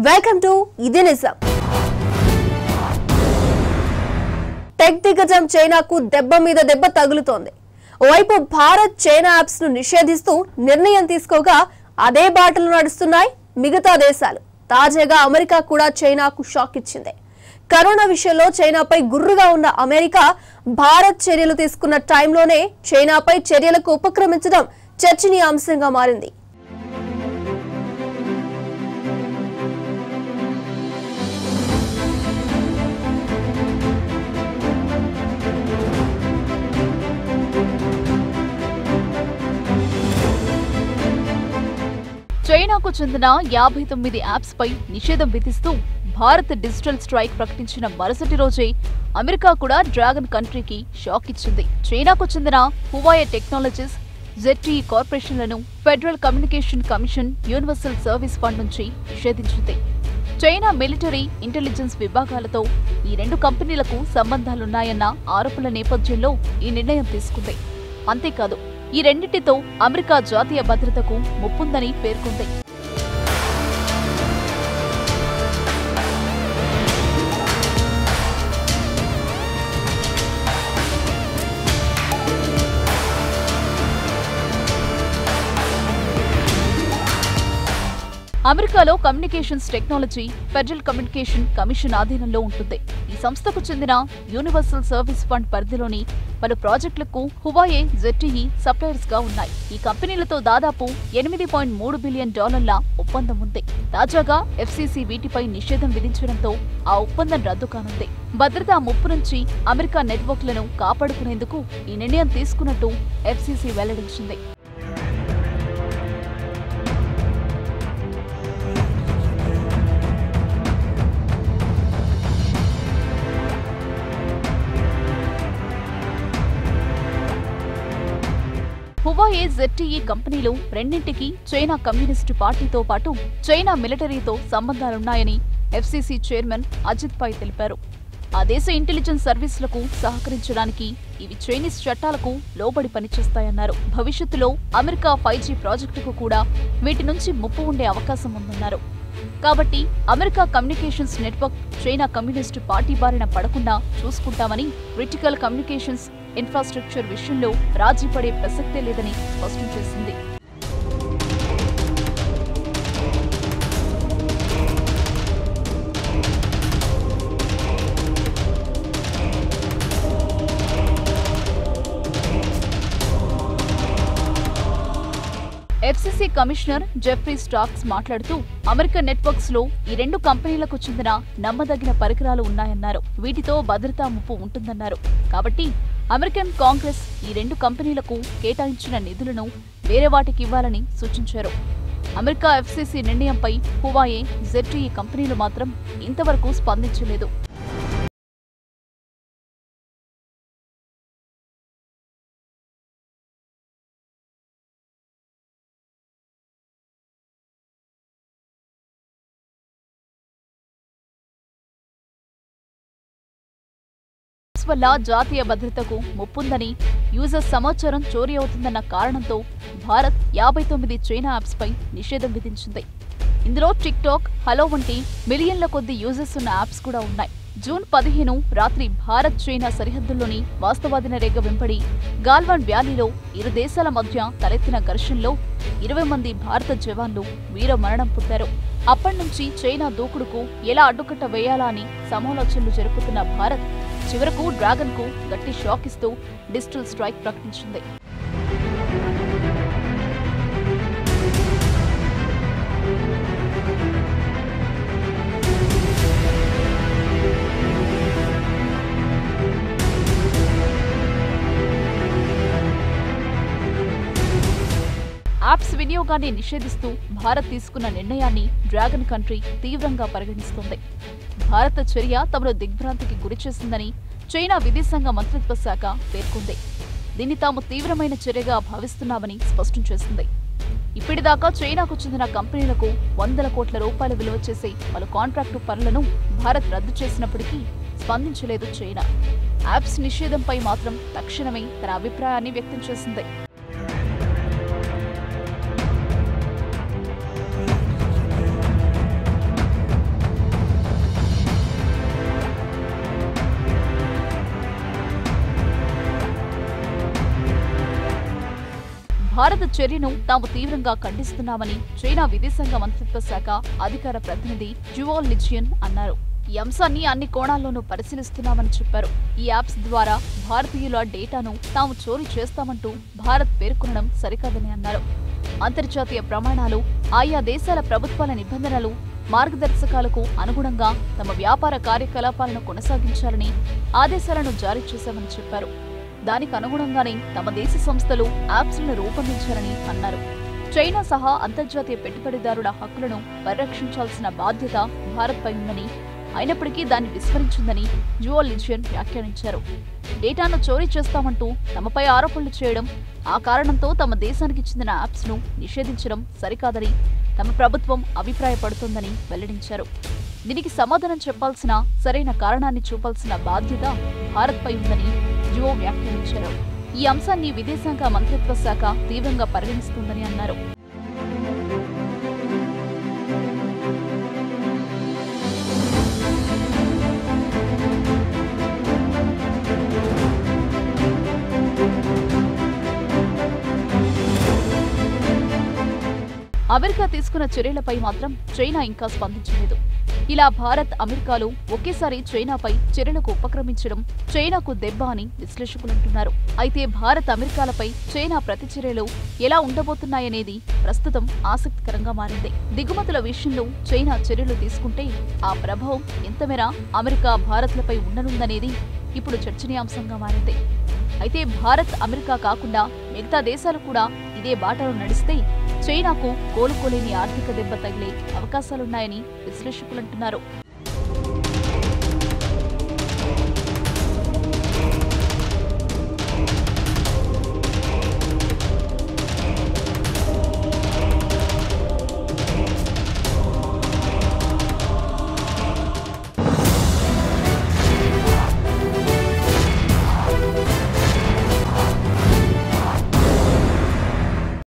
welcome to ఇది నిజం tech దిగ్గజం చైనాకు దెబ్బ మీద దెబ్బ తగులుతోంది ఓవైపు భారత్ చైనా యాప్స్ ను నిషేధిస్తూ నిర్ణయం తీసుకోగా అదే బాటలు నడుస్తున్నాయి మిగతా దేశాలు తాజాగా అమెరికా కూడా చైనాకు షాక్ ఇచ్చింది కరోనా విషయంలో చైనాపై గుర్రుగా ఉన్న అమెరికా భారత్ చర్యలు తీసుకున్న టైంలోనే చైనాపై చర్యలకు ఉపక్రమించడం చర్చనీయాంశంగా మారింది చైనాకు చెందిన యాభై తొమ్మిది యాప్స్ పై నిషేధం విధిస్తూ భారత్ డిజిటల్ స్ట్రైక్ ప్రకటించిన మరుసటి రోజే అమెరికా కూడా డ్రాగన్ కంట్రీకి షాక్ ఇచ్చింది చైనాకు చెందిన హువాయే టెక్నాలజీస్ జెడ్టీ కార్పొరేషన్లను federal communication commission universal service fund నుంచి నిషేధించింది చైనా మిలిటరీ ఇంటెలిజెన్స్ విభాగాలతో ఈ రెండు కంపెనీలకు సంబంధాలున్నాయన్న ఆరోపణల నేపథ్యంలో ఈ నిర్ణయం తీసుకుంది అంతేకాదు ఈ రెండింటితో అమెరికా జాతీయ భద్రతకు ముప్పుందని పేర్కొంది అమెరికాలో communications technology federal communication commission ఆధీనంలో ఉంటుంది ఈ సంస్థకు చెందిన యూనివర్సల్ సర్వీస్ ఫండ్ పరిధిలోని పలు ప్రాజెక్టులకు హువాయే జెట్ఈ సప్లయర్స్ గా ఉన్నాయి ఈ కంపెనీలతో దాదాపు ఎనిమిది పాయింట్ మూడు బిలియన్ డాలర్ల ఒప్పందం ఉంది తాజాగా ఎఫ్సీసీ వీటిపై నిషేధం విధించడంతో ఆ ఒప్పందం రద్దు కానుంది భద్రతా ముప్పు నుంచి అమెరికా నెట్వర్క్లను కాపాడుకునేందుకు ఈ నిర్ణయం తీసుకున్నట్టు ఎఫ్సీసీ వెల్లడించింది హువాయే జెడ్టీఈ కంపెనీలు రెండింటికి చైనా కమ్యూనిస్టు పార్టీతో పాటు చైనా మిలిటరీతో సంబంధాలున్నాయని ఎఫ్సీసీ చైర్మన్ అజిత్ పై తెలిపారు ఆ దేశ ఇంటెలిజెన్స్ సర్వీసులకు సహకరించడానికి ఇవి చైనీస్ చట్టాలకు లోబడి పనిచేస్తాయన్నారు భవిష్యత్తులో అమెరికా ఫైవ్ జీ ప్రాజెక్టుకు కూడా వీటి నుంచి ముప్పు ఉండే అవకాశం ఉందన్నారు కాబట్టి America communications network China communist party బారిన పడకుండా చూసుకుంటామని క్రిటికల్ కమ్యూనికేషన్స్ ఇన్ఫ్రాస్ట్రక్చర్ విషయంలో రాజీ పడే ప్రసక్తే లేదని స్పష్టం చేసింది ఎఫ్సీసీ కమిషనర్ జెఫ్రీ స్టాక్స్ మాట్లాడుతూ అమెరికన్ నెట్వర్క్స్ లో ఈ రెండు కంపెనీలకు చెందిన నమ్మదగిన పరికరాలు ఉన్నాయన్నారు వీటితో భద్రతా ముప్పు ఉంటుందన్నారు కాబట్టి అమెరికన్ కాంగ్రెస్ ఈ రెండు కంపెనీలకు కేటాయించిన నిధులను వేరే వాటికి ఇవ్వాలని సూచించారు అమెరికా ఎఫ్సీసీ నిర్ణయంపై హువాయే జెడ్ఈ కంపెనీలు మాత్రం ఇంతవరకు స్పందించలేదు వల్ల జాతీయ భద్రతకు ముప్పుందని యూజర్ సమాచారం చోరీ అవుతుందన్న కారణంతో భారత్ యాభై తొమ్మిది చైనా యాప్స్ పై నిషేధం విధించింది ఇందులో టిక్ టాక్ హలో వంటి మిలియన్ల కొద్ది యూజర్స్ ఉన్న యాప్స్ కూడా ఉన్నాయి జూన్ పదిహేను రాత్రి భారత్ చైనా సరిహద్దుల్లోని వాస్తవాదిన రేగ వెంబడి గాల్వాన్ వ్యాలీలో ఇరు దేశాల మధ్య తలెత్తిన ఘర్షణలో ఇరవై మంది భారత జవాన్లు వీర మరణం పొందారు అప్పటి నుంచి చైనా దూకుడుకు ఎలా అడ్డుకట్ట వేయాలా అని సమాలోచనలు జరుపుతున్న భారత్ చివరకు డ్రాగన్ కు గట్టి షాక్ ఇస్తూ డిజిటల్ స్ట్రైక్ ప్రకటించింది యాప్స్ వినియోగాన్ని నిషేధిస్తూ భారత్ తీసుకున్న నిర్ణయాన్ని డ్రాగన్ కంట్రీ తీవ్రంగా పరిగణిస్తోంది భారత చర్య తమను దిగ్భ్రాంతికి గురిచేసిందని చైనా విదేశాంగ మంత్రిత్వ శాఖ పేర్కొంది దీన్ని తాము తీవ్రమైన చర్యగా భావిస్తున్నామని స్పష్టం చేసింది ఇప్పటిదాకా చైనాకు చెందిన కంపెనీలకు వందల కోట్ల రూపాయలు విలువ చేసే పలు కాంట్రాక్టు పనులను భారత్ రద్దు చేసినప్పటికీ స్పందించలేదు చైనా యాప్స్ నిషేధంపై మాత్రం తక్షణమే తన అభిప్రాయాన్ని వ్యక్తం చేసింది భారత చర్యను తాము తీవ్రంగా ఖండిస్తున్నామని చైనా విదేశాంగ మంత్రిత్వ శాఖ అధికార ప్రతినిధి జువాల్ లిజియన్ అన్నారు ఈ అంశాన్ని అన్ని కోణాల్లోనూ పరిశీలిస్తున్నామని చెప్పారు ఈ యాప్స్ ద్వారా భారతీయుల డేటాను తాము చోరీ చేస్తామంటూ భారత్ పేర్కొనడం సరికాదని అన్నారు అంతర్జాతీయ ప్రమాణాలు ఆయా దేశాల ప్రభుత్వాల నిబంధనలు మార్గదర్శకాలకు అనుగుణంగా తమ వ్యాపార కార్యకలాపాలను కొనసాగించాలని ఆదేశాలను జారీ చేశామని చెప్పారు దానికి అనుగుణంగానే తమ దేశ సంస్థలు యాప్స్లను రూపొందించారని అన్నారు చైనా సహా అంతర్జాతీయ పెట్టుబడిదారుల హక్కులను పరిరక్షించాల్సిన బాధ్యత భారత్పై ఉందని అయినప్పటికీ దాన్ని విస్మరించిందని జువో లిజియన్ వ్యాఖ్యానించారు డేటాను చోరీ చేస్తామంటూ తమపై ఆరోపణలు చేయడం ఆ కారణంతో తమ దేశానికి చెందిన యాప్స్ ను నిషేధించడం సరికాదని తమ ప్రభుత్వం అభిప్రాయపడుతోందని వెల్లడించారు దీనికి సమాధానం చెప్పాల్సిన సరైన కారణాన్ని చూపాల్సిన బాధ్యత భారత్పై ఉందని జువో వ్యాఖ్యానించారు ఈ అంశాన్ని విదేశాంగ మంత్రిత్వ శాఖ తీవ్రంగా పరిగణిస్తుందని అన్నారు అమెరికా తీసుకున్న చర్యలపై మాత్రం చైనా ఇంకా స్పందించలేదు ఇలా భారత్ అమెరికాలు ఒకేసారి చైనాపై చర్యలకు ఉపక్రమించడం చైనాకు దెబ్బ అని విశ్లేషకులంటున్నారు అయితే భారత్ అమెరికాలపై చైనా ప్రతిచర్యలు ఎలా ఉండబోతున్నాయనేది ప్రస్తుతం ఆసక్తికరంగా మారింది దిగుమతుల విషయంలో చైనా చర్యలు తీసుకుంటే ఆ ప్రభావం ఎంతమేర అమెరికా భారత్లపై ఉండనుందనేది ఇప్పుడు చర్చనీయాంశంగా మారింది అయితే భారత్ అమెరికా కాకుండా మిగతా దేశాలు కూడా ఇదే బాటలో నడిస్తే చైనాకు కోలుకోలేని ఆర్థిక దెబ్బ తగిలే అవకాశాలున్నాయని విశ్లేషకులంటున్నారు